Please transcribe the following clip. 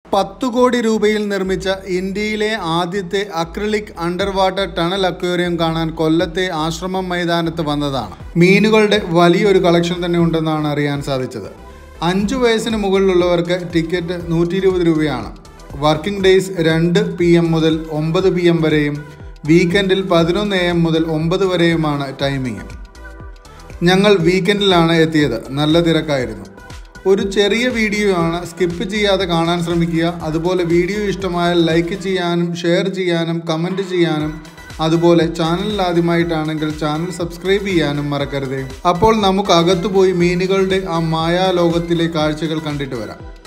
പത്തു കോടി രൂപയിൽ നിർമ്മിച്ച ഇന്ത്യയിലെ ആദ്യത്തെ acrylic under water tunnel aquarium കാണാൻ കൊല്ലത്തെ ആശ്രമം മൈതാനത്ത് വന്നതാണ് മീനുകളുടെ വലിയൊരു കളക്ഷൻ തന്നെ ഉണ്ടെന്നാണ് അറിയാൻ സാധിച്ചത് അഞ്ചു വയസ്സിന് മുകളിലുള്ളവർക്ക് ടിക്കറ്റ് നൂറ്റി ഇരുപത് രൂപയാണ് വർക്കിംഗ് ഡേയ്സ് രണ്ട് പി എം മുതൽ ഒമ്പത് പി എം വരെയും വീക്കെൻഡിൽ പതിനൊന്ന് എ എം മുതൽ ഒമ്പത് വരെയുമാണ് ടൈമിംഗ് ഞങ്ങൾ വീക്കെൻഡിലാണ് എത്തിയത് നല്ല തിരക്കായിരുന്നു ഒരു ചെറിയ വീഡിയോ ആണ് സ്കിപ്പ് ചെയ്യാതെ കാണാൻ ശ്രമിക്കുക അതുപോലെ വീഡിയോ ഇഷ്ടമായാൽ ലൈക്ക് ചെയ്യാനും ഷെയർ ചെയ്യാനും കമൻറ്റ് ചെയ്യാനും അതുപോലെ ചാനലിൽ ആദ്യമായിട്ടാണെങ്കിൽ ചാനൽ സബ്സ്ക്രൈബ് ചെയ്യാനും മറക്കരുതേ അപ്പോൾ നമുക്ക് അകത്തുപോയി മീനുകളുടെ ആ മായാലോകത്തിലെ കാഴ്ചകൾ കണ്ടിട്ട് വരാം